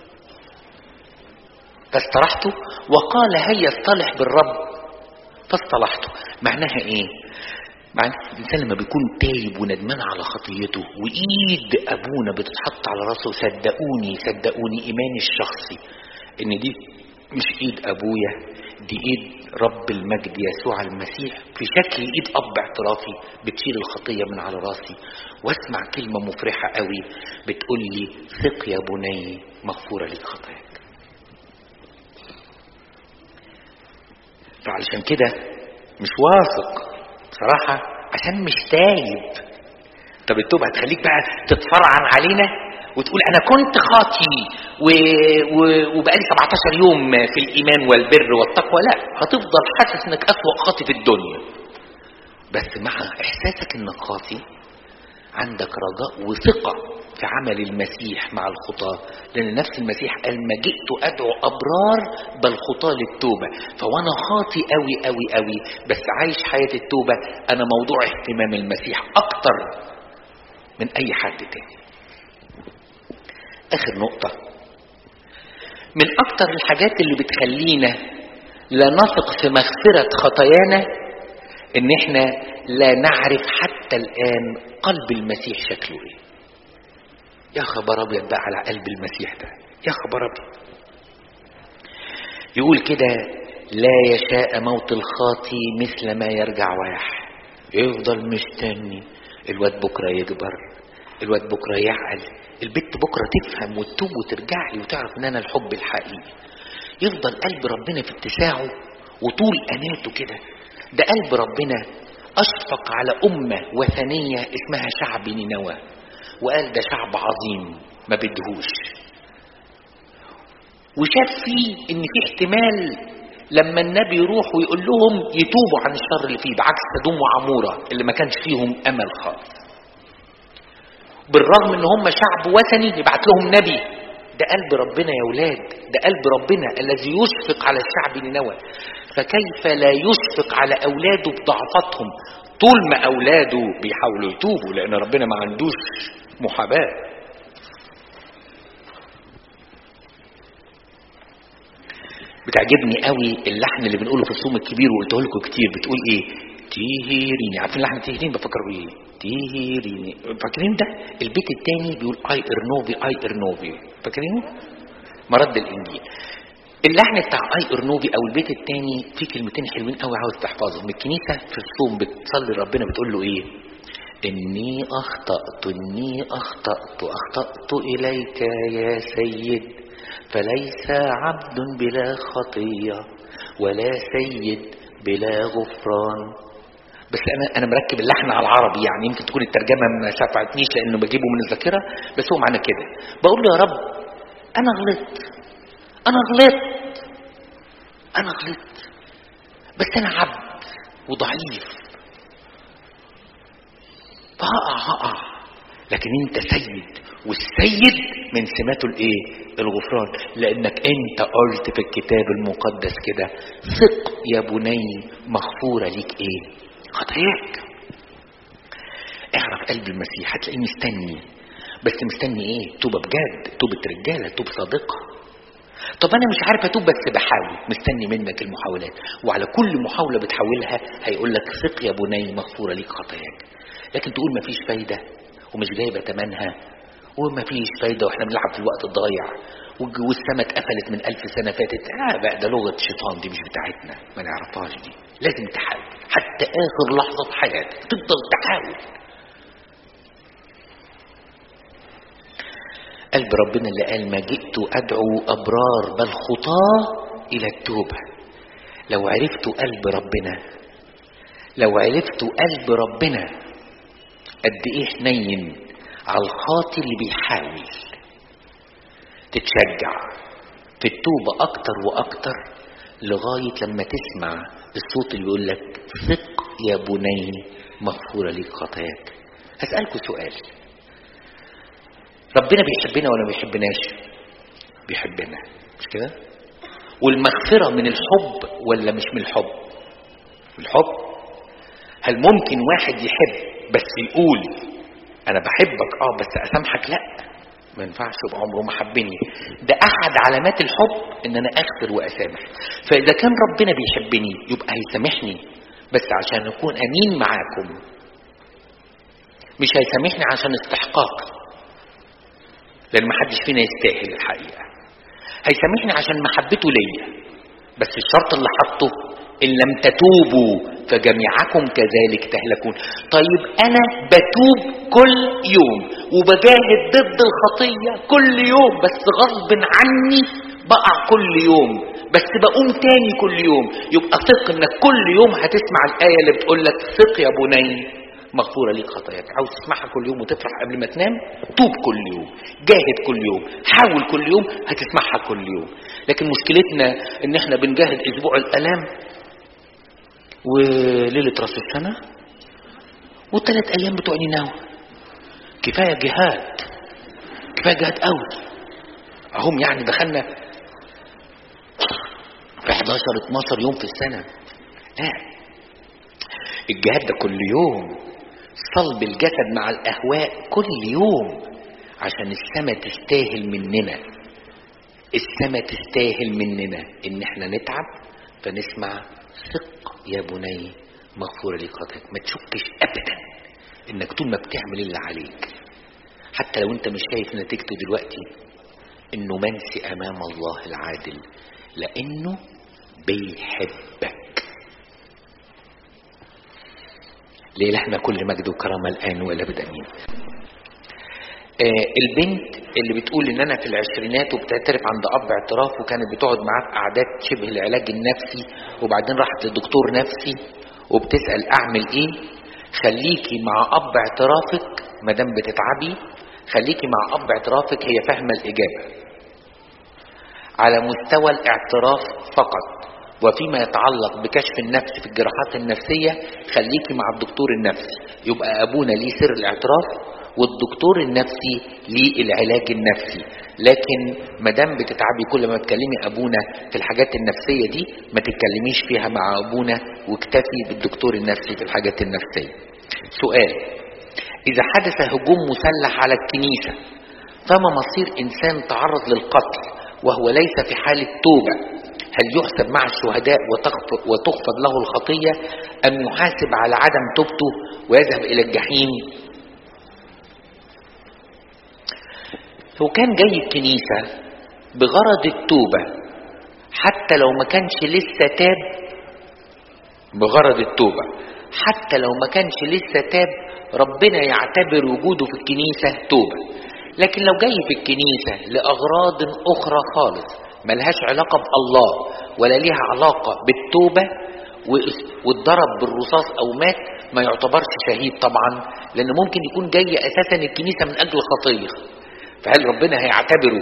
Speaker 1: فاسترحت وقال هيا اصطلح بالرب فاصطلحت معناها ايه مع الانسان لما بيكون تايب وندمان على خطيته وايد ابونا بتتحط على راسه صدقوني صدقوني ايماني الشخصي ان دي مش ايد ابويا دي ايد رب المجد يسوع المسيح في شكل ايد اب اعترافي بتشيل الخطيه من على راسي واسمع كلمه مفرحه قوي بتقول لي ثق يا بني مغفوره لك خطاياك فعلشان كده مش واثق بصراحة عشان مش تايب طب التوبة هتخليك بقى تتفرعن علينا وتقول انا كنت خاطي و... و... وبقالي 17 يوم في الايمان والبر والتقوى لا هتفضل حاسس انك اسوأ خاطي في الدنيا بس مع احساسك انك خاطي عندك رجاء وثقة في عمل المسيح مع الخطاة لأن نفس المسيح قال ما جئت أدعو أبرار بل خطاة للتوبة فوأنا خاطي قوي قوي قوي بس عايش حياة التوبة أنا موضوع اهتمام المسيح أكتر من أي حد تاني آخر نقطة من أكتر الحاجات اللي بتخلينا لا نثق في مغفرة خطايانا إن إحنا لا نعرف حتى الآن قلب المسيح شكله إيه يا خبر أبيض بقى على قلب المسيح ده يا خبر أبيض يقول كده لا يشاء موت الخاطي مثل ما يرجع ويح يفضل مستني الواد بكرة يكبر الواد بكرة يعقل البت بكرة تفهم وتتوب وترجع لي وتعرف ان انا الحب الحقيقي يفضل قلب ربنا في اتساعه وطول اناته كده ده قلب ربنا اشفق على امة وثنية اسمها شعب نينوى وقال ده شعب عظيم ما بدهوش وشاف فيه ان في احتمال لما النبي يروح ويقول لهم يتوبوا عن الشر اللي فيه بعكس سدوم وعمورة اللي ما كانش فيهم امل خالص بالرغم ان هم شعب وثني يبعت لهم نبي ده قلب ربنا يا ولاد ده قلب ربنا الذي يشفق على الشعب نينوى فكيف لا يشفق على اولاده بضعفتهم طول ما اولاده بيحاولوا يتوبوا لان ربنا ما عندوش محاباه بتعجبني قوي اللحن اللي بنقوله في الصوم الكبير وقلته لكم كتير بتقول ايه تيهيريني عارفين لحن تيهيريني بفكروا ايه تيهيريني فاكرين ده البيت التاني بيقول اي ارنوفي اي ارنوفي فاكرينه مرد الانجيل اللحن بتاع اي ارنوفي او البيت التاني فيه كلمتين حلوين قوي عاوز تحفظهم من الكنيسه في الصوم بتصلي ربنا بتقول له ايه اني اخطات اني اخطات اخطات اليك يا سيد فليس عبد بلا خطيه ولا سيد بلا غفران بس انا انا مركب اللحن على العربي يعني يمكن تكون الترجمه ما شفعتنيش لانه بجيبه من الذاكره بس هو معنى كده بقول له يا رب انا غلطت انا غلطت انا غلطت بس انا عبد وضعيف فهقع هقع لكن انت سيد والسيد من سماته الايه الغفران لانك انت قلت في الكتاب المقدس كده ثق يا بني مغفورة ليك ايه خطاياك اعرف قلب المسيح هتلاقيه مستني بس مستني ايه توبة بجد توبة رجالة توبة صادقة طب انا مش عارف اتوب بس بحاول مستني منك المحاولات وعلى كل محاولة بتحاولها هيقول لك ثق يا بني مغفورة ليك خطاياك لكن تقول مفيش فايدة ومش جايبة تمنها ومفيش فايدة واحنا بنلعب في الوقت الضايع والسما اتقفلت من ألف سنة فاتت آه بقى ده لغة شيطان دي مش بتاعتنا ما نعرفهاش دي لازم تحاول حتى آخر لحظة في حياتك تفضل تحاول قلب ربنا اللي قال ما جئت أدعو أبرار بل خطاة إلى التوبة لو عرفتوا قلب ربنا لو عرفتوا قلب ربنا قد ايه حنين على الخاطي اللي بيحاول تتشجع في التوبة أكتر وأكتر لغاية لما تسمع الصوت اللي يقول لك ثق يا بني مغفورة ليك خطاياك هسألكوا سؤال ربنا بيحبنا ولا ما بيحبناش بيحبنا مش كده والمغفرة من الحب ولا مش من الحب الحب هل ممكن واحد يحب بس يقول انا بحبك اه بس اسامحك لا ما ينفعش يبقى عمره ما حبني ده احد علامات الحب ان انا اغفر واسامح فاذا كان ربنا بيحبني يبقى هيسامحني بس عشان اكون امين معاكم مش هيسامحني عشان استحقاق لان ما حدش فينا يستاهل الحقيقه هيسامحني عشان محبته ليا بس الشرط اللي حطه ان لم تتوبوا فجميعكم كذلك تهلكون طيب انا بتوب كل يوم وبجاهد ضد الخطيه كل يوم بس غصب عني بقع كل يوم بس بقوم تاني كل يوم يبقى ثق انك كل يوم هتسمع الايه اللي بتقول لك ثق يا بني مغفورة ليك خطاياك عاوز تسمعها كل يوم وتفرح قبل ما تنام توب كل يوم جاهد كل يوم حاول كل يوم هتسمعها كل يوم لكن مشكلتنا ان احنا بنجاهد اسبوع الالام وليلة راس السنة والثلاث ايام بتوع نينوى كفاية جهاد كفاية جهاد قوي اهم يعني دخلنا في 11 12 يوم في السنة لا الجهاد ده كل يوم صلب الجسد مع الأهواء كل يوم عشان السما تستاهل مننا السما تستاهل مننا ان احنا نتعب فنسمع ثق يا بني مغفورة لك خطاك ما تشكش ابدا انك طول ما بتعمل اللي عليك حتى لو انت مش شايف نتيجته دلوقتي انه منسي امام الله العادل لانه بيحبك ليه احنا كل مجد وكرامة الآن ولا بدأين آه البنت اللي بتقول ان انا في العشرينات وبتعترف عند اب اعتراف وكانت بتقعد معاه في قعدات شبه العلاج النفسي وبعدين راحت لدكتور نفسي وبتسأل اعمل ايه خليكي مع اب اعترافك ما دام بتتعبي خليكي مع اب اعترافك هي فاهمه الاجابه على مستوى الاعتراف فقط وفيما يتعلق بكشف النفس في الجراحات النفسية خليكي مع الدكتور النفسي يبقى أبونا ليه سر الاعتراف والدكتور النفسي ليه العلاج النفسي لكن مدام بتتعبي كل ما تكلمي أبونا في الحاجات النفسية دي ما تتكلميش فيها مع أبونا واكتفي بالدكتور النفسي في الحاجات النفسية سؤال إذا حدث هجوم مسلح على الكنيسة فما مصير إنسان تعرض للقتل وهو ليس في حالة توبة هل يحسب مع الشهداء وتخفض له الخطية أم يحاسب على عدم توبته ويذهب إلى الجحيم هو كان جاي الكنيسة بغرض التوبة حتى لو ما كانش لسه تاب بغرض التوبة حتى لو ما كانش لسه تاب ربنا يعتبر وجوده في الكنيسة توبة لكن لو جاي في الكنيسة لأغراض أخرى خالص ملهاش علاقة بالله ولا ليها علاقة بالتوبة واتضرب بالرصاص أو مات ما يعتبرش شهيد طبعا لأن ممكن يكون جاي أساسا الكنيسة من أجل خطية فهل ربنا هيعتبره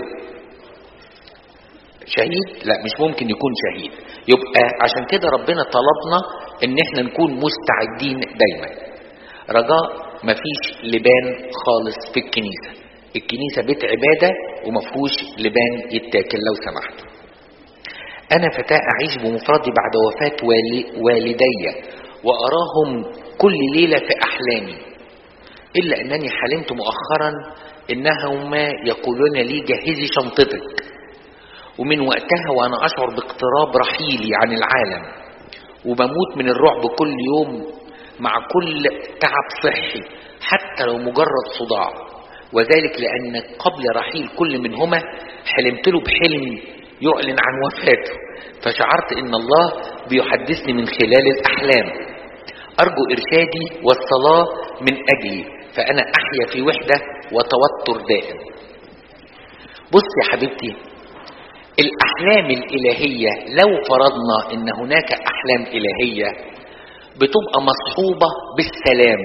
Speaker 1: شهيد؟ لا مش ممكن يكون شهيد يبقى عشان كده ربنا طلبنا ان احنا نكون مستعدين دايما رجاء مفيش لبان خالص في الكنيسه الكنيسة بيت عبادة ومفهوش لبان يتاكل لو سمحت أنا فتاة أعيش بمفردي بعد وفاة والدي وأراهم كل ليلة في أحلامي إلا أنني حلمت مؤخرا إنهما يقولون لي جهزي شنطتك ومن وقتها وأنا أشعر باقتراب رحيلي عن العالم وبموت من الرعب كل يوم مع كل تعب صحي حتى لو مجرد صداع وذلك لأن قبل رحيل كل منهما حلمت له بحلم يعلن عن وفاته فشعرت ان الله بيحدثني من خلال الأحلام أرجو إرشادي والصلاة من أجلي فأنا أحيا في وحدة وتوتر دائم بص يا حبيبتي الأحلام الإلهية لو فرضنا أن هناك أحلام إلهية بتبقى مصحوبة بالسلام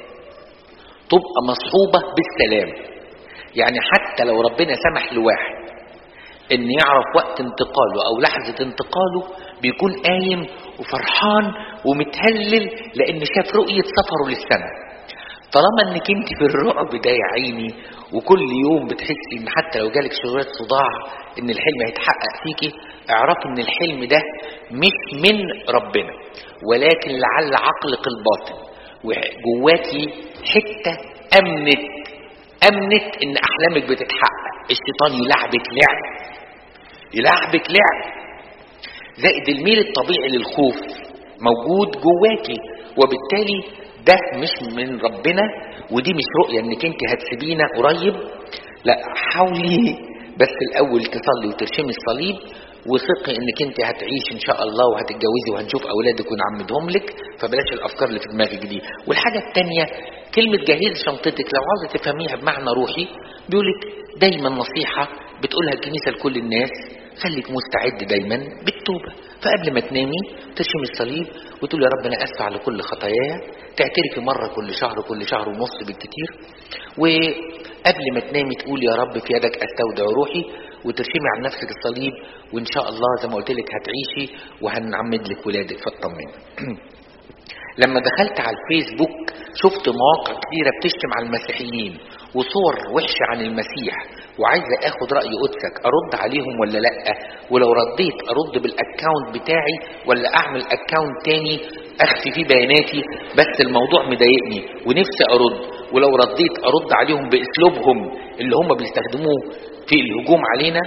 Speaker 1: تبقى مصحوبة بالسلام يعني حتى لو ربنا سمح لواحد ان يعرف وقت انتقاله او لحظة انتقاله بيكون قايم وفرحان ومتهلل لان شاف رؤية سفره للسماء طالما انك انت في الرعب ده يا عيني وكل يوم بتحسي ان حتى لو جالك شوية صداع ان الحلم هيتحقق فيكي اعرفي ان الحلم ده مش من ربنا ولكن لعل عقلك الباطن وجواكي حتة امنت امنت ان احلامك بتتحقق الشيطان يلعبك لعب يلعبك لعب زائد الميل الطبيعي للخوف موجود جواكي وبالتالي ده مش من ربنا ودي مش رؤية انك انت هتسيبينا قريب لا حاولي بس الاول تصلي وترشمي الصليب وثقي انك انت هتعيش ان شاء الله وهتتجوزي وهنشوف اولادك ونعمدهم لك فبلاش الافكار اللي في دماغك دي والحاجه الثانيه كلمه جهز شنطتك لو عاوزه تفهميها بمعنى روحي بيقولك دايما نصيحه بتقولها الكنيسه لكل الناس خليك مستعد دايما التوبة فقبل ما تنامي ترشمي الصليب وتقول يا رب أنا أسف على كل خطاياي تعترفي مرة كل شهر كل شهر ونص بالكتير وقبل ما تنامي تقول يا رب في يدك أستودع روحي وترشمي عن نفسك الصليب وإن شاء الله زي ما قلت لك هتعيشي وهنعمد لك ولادك فاطمني لما دخلت على الفيسبوك شفت مواقع كتيرة بتشتم على المسيحيين وصور وحشة عن المسيح وعايزة اخد رأي قدسك ارد عليهم ولا لا ولو رديت ارد بالاكاونت بتاعي ولا اعمل اكاونت تاني اخفي فيه بياناتي بس الموضوع مضايقني ونفسي ارد ولو رديت ارد عليهم باسلوبهم اللي هم بيستخدموه في الهجوم علينا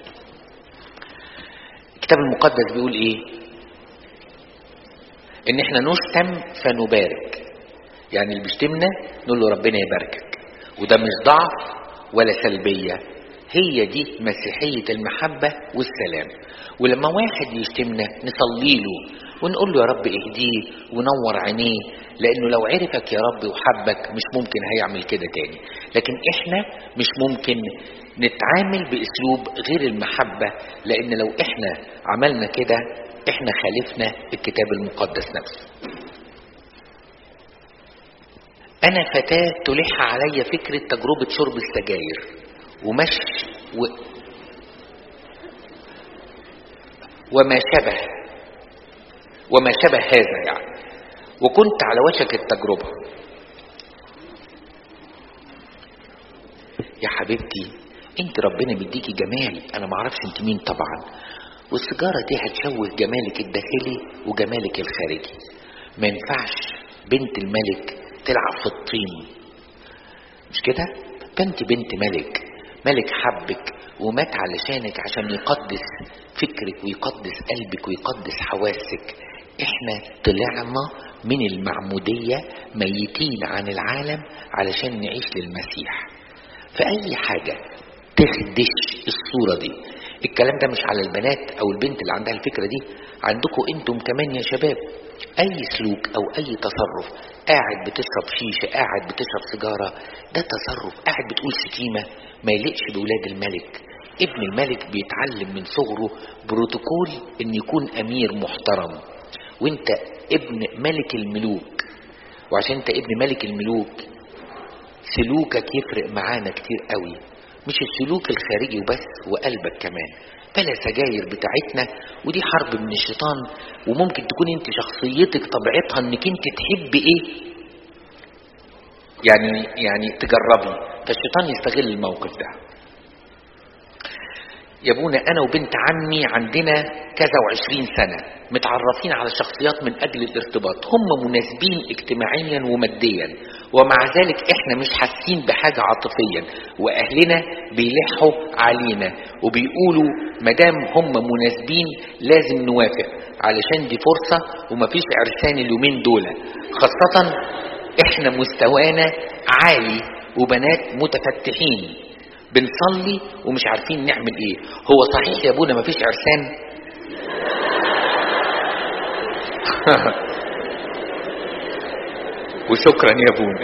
Speaker 1: الكتاب المقدس بيقول ايه ان احنا نشتم فنبارك يعني اللي بيشتمنا نقول له ربنا يباركك وده مش ضعف ولا سلبية هي دي مسيحية المحبة والسلام ولما واحد يشتمنا نصلي له ونقول له يا رب اهديه ونور عينيه لانه لو عرفك يا رب وحبك مش ممكن هيعمل كده تاني لكن احنا مش ممكن نتعامل باسلوب غير المحبة لان لو احنا عملنا كده احنا خالفنا الكتاب المقدس نفسه انا فتاة تلح علي فكرة تجربة شرب السجاير ومش و... وما شبه وما شبه هذا يعني وكنت على وشك التجربة يا حبيبتي انت ربنا بيديكي جمال انا معرفش انت مين طبعا والسيجارة دي هتشوه جمالك الداخلي وجمالك الخارجي ما ينفعش بنت الملك تلعب في الطين مش كده فانت بنت ملك ملك حبك ومات علشانك عشان يقدس فكرك ويقدس قلبك ويقدس حواسك احنا طلعنا من المعمودية ميتين عن العالم علشان نعيش للمسيح فأي حاجة تخدش الصورة دي الكلام ده مش على البنات او البنت اللي عندها الفكرة دي عندكم انتم كمان يا شباب اي سلوك او اي تصرف قاعد بتشرب شيشة قاعد بتشرب سيجارة ده تصرف قاعد بتقول شتيمة ما يليقش بولاد الملك ابن الملك بيتعلم من صغره بروتوكول ان يكون امير محترم وانت ابن ملك الملوك وعشان انت ابن ملك الملوك سلوكك يفرق معانا كتير قوي مش السلوك الخارجي وبس وقلبك كمان بلا سجاير بتاعتنا ودي حرب من الشيطان وممكن تكون انت شخصيتك طبيعتها انك انت تحب ايه يعني يعني تجربي فالشيطان يستغل الموقف ده يا ابونا انا وبنت عمي عندنا كذا وعشرين سنة متعرفين على شخصيات من اجل الارتباط هم مناسبين اجتماعيا وماديا ومع ذلك احنا مش حاسين بحاجة عاطفيا واهلنا بيلحوا علينا وبيقولوا مدام هم مناسبين لازم نوافق علشان دي فرصة ومفيش عرسان اليومين دول خاصة احنا مستوانا عالي وبنات متفتحين بنصلي ومش عارفين نعمل ايه هو صحيح يا ابونا مفيش عرسان وشكرا يا ابونا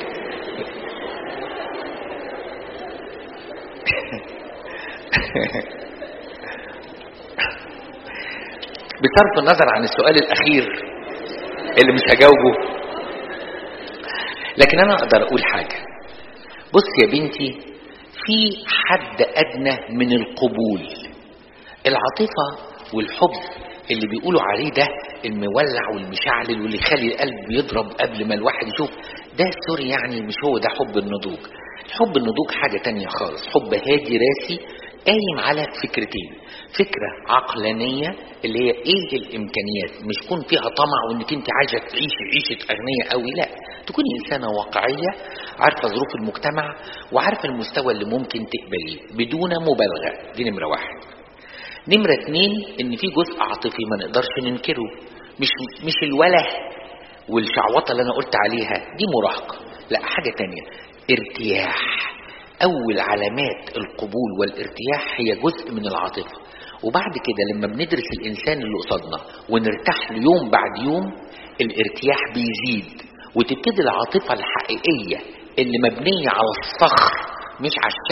Speaker 1: بصرف النظر عن السؤال الاخير اللي مش هجاوبه لكن انا اقدر اقول حاجه بص يا بنتي في حد ادنى من القبول العاطفه والحب اللي بيقولوا عليه ده المولع والمشعلل واللي يخلي القلب يضرب قبل ما الواحد يشوف ده سوري يعني مش هو ده حب النضوج حب النضوج حاجة تانية خالص حب هادي راسي قايم على فكرتين فكرة عقلانية اللي هي ايه الامكانيات مش يكون فيها طمع وانك انت عايزة تعيشي عيشة اغنية قوي لا تكوني انسانة واقعية عارفة ظروف المجتمع وعارفة المستوى اللي ممكن تقبليه بدون مبالغة دي نمرة واحد نمرة اتنين ان في جزء عاطفي ما نقدرش ننكره مش مش الوله والشعوطة اللي انا قلت عليها دي مراهقة لا حاجة تانية ارتياح اول علامات القبول والارتياح هي جزء من العاطفة وبعد كده لما بندرس الانسان اللي قصادنا ونرتاح له يوم بعد يوم الارتياح بيزيد وتبتدي العاطفة الحقيقية اللي مبنية على الصخر مش على الشكل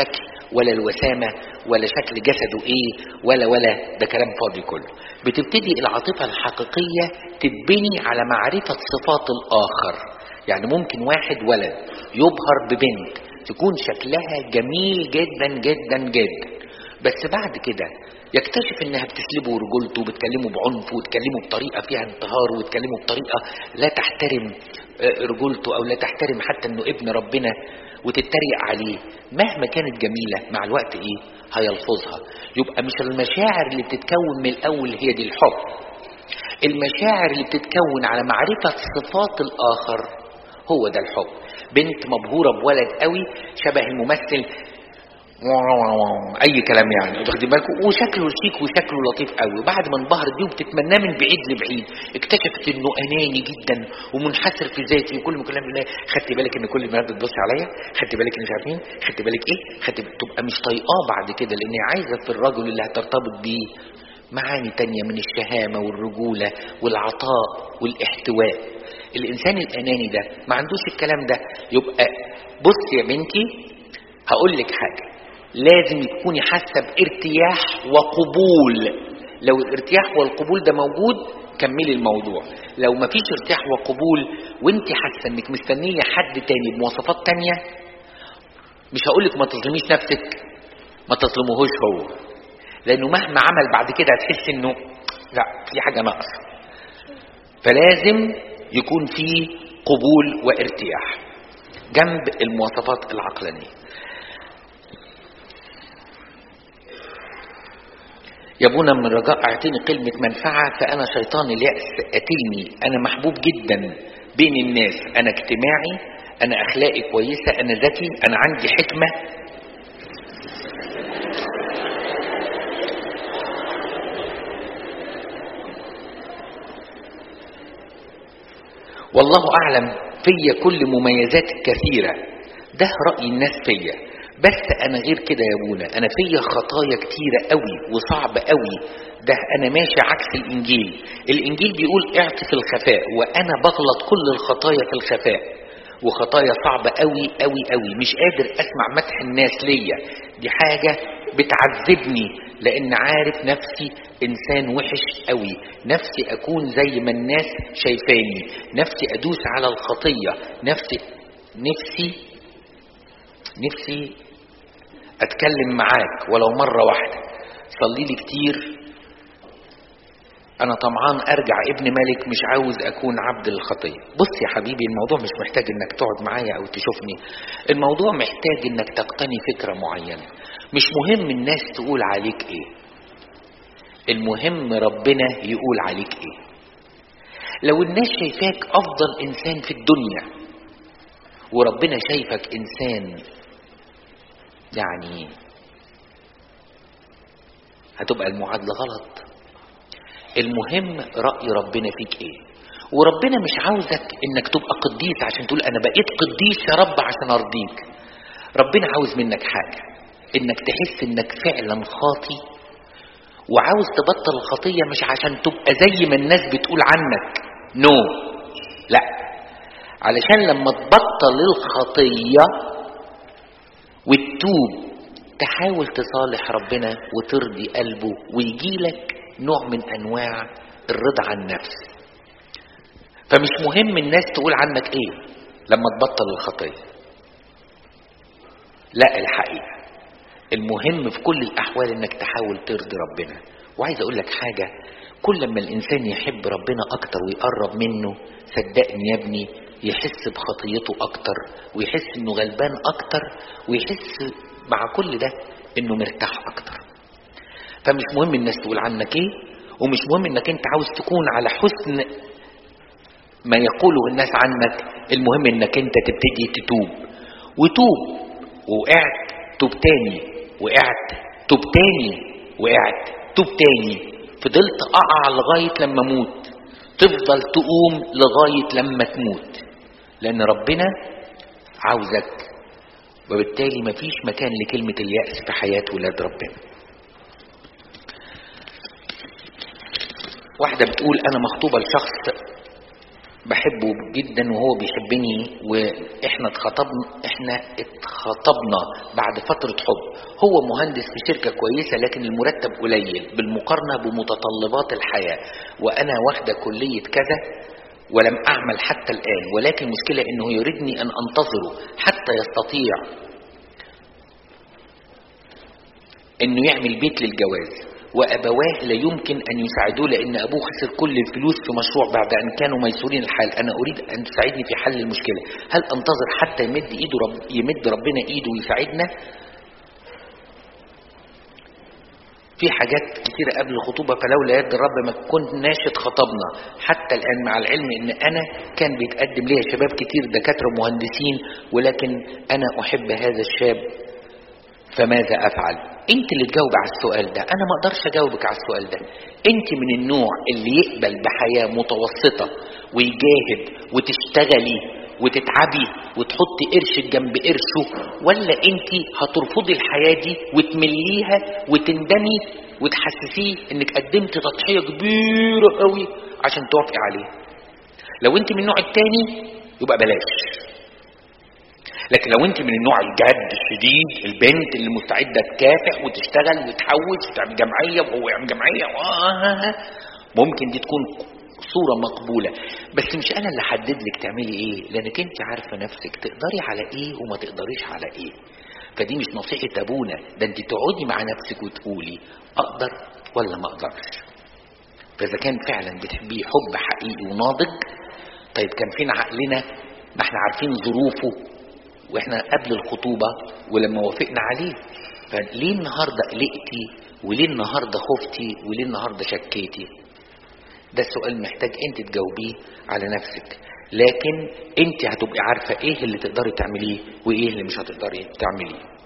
Speaker 1: ولا الوسامة ولا شكل جسده ايه ولا ولا ده كلام فاضي كله بتبتدي العاطفة الحقيقية تتبني على معرفة صفات الآخر يعني ممكن واحد ولد يبهر ببنت تكون شكلها جميل جدا جدا جدا بس بعد كده يكتشف انها بتسلبه رجولته وبتكلمه بعنف وتكلمه بطريقه فيها انتهار وتكلمه بطريقه لا تحترم رجولته او لا تحترم حتى انه ابن ربنا وتتريق عليه مهما كانت جميله مع الوقت ايه هيلفظها يبقى مش المشاعر اللي بتتكون من الاول هي دي الحب المشاعر اللي بتتكون على معرفه صفات الاخر هو ده الحب بنت مبهوره بولد قوي شبه الممثل اي كلام يعني واخدين بالكم وشكله شيك وشكله لطيف قوي وبعد ما انبهرت بيه وبتتمناه من بعيد لبعيد اكتشفت انه اناني جدا ومنحسر في ذاته وكل ما كلام بالله خدت بالك ان كل البنات بتبص عليا خدت بالك ان مش عارفين خدت بالك ايه خدت بالك تبقى مش طايقاه بعد كده لان هي عايزه في الرجل اللي هترتبط بيه معاني تانية من الشهامة والرجولة والعطاء والاحتواء الإنسان الأناني ده ما عندوش الكلام ده يبقى بص يا بنتي هقول لك حاجة لازم تكوني حاسه بارتياح وقبول لو الارتياح والقبول ده موجود كملي الموضوع لو ما فيش ارتياح وقبول وانت حاسه انك مستنيه حد تاني بمواصفات تانية مش هقولك ما تظلميش نفسك ما تظلموهوش هو لانه مهما عمل بعد كده هتحس انه لا في حاجه ناقصه فلازم يكون في قبول وارتياح جنب المواصفات العقلانيه يا ابونا من رجاء اعطيني كلمة منفعة فأنا شيطان اليأس قتلني أنا محبوب جدا بين الناس أنا اجتماعي أنا أخلاقي كويسة أنا ذكي أنا عندي حكمة والله أعلم فيا كل مميزات كثيرة ده رأي الناس فيا بس انا غير كده يا ابونا انا فيا خطايا كتيره قوي وصعب قوي ده انا ماشي عكس الانجيل الانجيل بيقول اعطي في الخفاء وانا بغلط كل الخطايا في الخفاء وخطايا صعبه قوي قوي قوي مش قادر اسمع مدح الناس ليا دي حاجه بتعذبني لان عارف نفسي انسان وحش قوي نفسي اكون زي ما الناس شايفاني نفسي ادوس على الخطيه نفسي نفسي نفسي اتكلم معاك ولو مرة واحدة صلي لي كتير انا طمعان ارجع ابن ملك مش عاوز اكون عبد للخطية بص يا حبيبي الموضوع مش محتاج انك تقعد معايا او تشوفني الموضوع محتاج انك تقتني فكرة معينة مش مهم الناس تقول عليك ايه المهم ربنا يقول عليك ايه لو الناس شايفاك افضل انسان في الدنيا وربنا شايفك انسان يعني هتبقى المعادلة غلط المهم رأي ربنا فيك ايه وربنا مش عاوزك انك تبقى قديس عشان تقول انا بقيت قديس يا رب عشان ارضيك ربنا عاوز منك حاجة انك تحس انك فعلا خاطي وعاوز تبطل الخطية مش عشان تبقى زي ما الناس بتقول عنك نو no. لا علشان لما تبطل الخطية وتتوب تحاول تصالح ربنا وترضي قلبه ويجيلك نوع من انواع الرضا عن النفس فمش مهم الناس تقول عنك ايه لما تبطل الخطيه لا الحقيقه المهم في كل الاحوال انك تحاول ترضي ربنا وعايز اقول لك حاجه كل ما الانسان يحب ربنا اكتر ويقرب منه صدقني يا ابني يحس بخطيته اكتر ويحس انه غلبان اكتر ويحس مع كل ده انه مرتاح اكتر فمش مهم الناس تقول عنك ايه ومش مهم انك انت عاوز تكون على حسن ما يقوله الناس عنك المهم انك انت تبتدي تتوب وتوب وقعت توب تاني وقعت توب تاني وقعت توب تاني فضلت اقع لغايه لما اموت تفضل تقوم لغايه لما تموت لان ربنا عاوزك وبالتالي مفيش مكان لكلمة اليأس في حياة ولاد ربنا واحدة بتقول أنا مخطوبة لشخص بحبه جدا وهو بيحبني واحنا اتخطبنا احنا اتخطبنا بعد فترة حب هو مهندس في شركة كويسة لكن المرتب قليل بالمقارنة بمتطلبات الحياة وانا واخدة كلية كذا ولم اعمل حتى الان ولكن المشكلة انه يريدني ان انتظره حتى يستطيع انه يعمل بيت للجواز وابواه لا يمكن ان يساعدوه لان ابوه خسر كل الفلوس في مشروع بعد ان كانوا ميسورين الحال انا اريد ان تساعدني في حل المشكله هل انتظر حتى يمد ايده رب يمد ربنا ايده ويساعدنا في حاجات كتيرة قبل الخطوبة فلولا يد الرب ما كناش اتخطبنا حتى الآن مع العلم إن أنا كان بيتقدم ليا شباب كتير دكاترة مهندسين ولكن أنا أحب هذا الشاب فماذا أفعل انت اللي تجاوب على السؤال ده انا ما اقدرش اجاوبك على السؤال ده انت من النوع اللي يقبل بحياة متوسطة ويجاهد وتشتغلي وتتعبي وتحطي قرش جنب قرشه ولا انت هترفضي الحياة دي وتمليها وتندمي وتحسسيه انك قدمت تضحية كبيرة قوي عشان توافقي عليه لو انت من النوع التاني يبقى بلاش لكن لو انت من النوع الجد الشديد البنت اللي مستعده تكافح وتشتغل وتحوش وتعمل جمعيه وهو يعمل جمعيه ممكن دي تكون صورة مقبولة بس مش أنا اللي حدد لك تعملي إيه لأنك أنت عارفة نفسك تقدري على إيه وما تقدريش على إيه فدي مش نصيحة أبونا ده أنت تقعدي مع نفسك وتقولي أقدر ولا ما أقدرش فإذا كان فعلا بتحبيه حب حقيقي وناضج طيب كان فين عقلنا ما احنا عارفين ظروفه واحنا قبل الخطوبة ولما وافقنا عليه فليه النهاردة قلقتي وليه النهاردة خفتي وليه النهاردة شكيتي ده السؤال محتاج انت تجاوبيه على نفسك لكن انت هتبقي عارفة ايه اللي تقدري تعمليه وايه اللي مش هتقدري تعمليه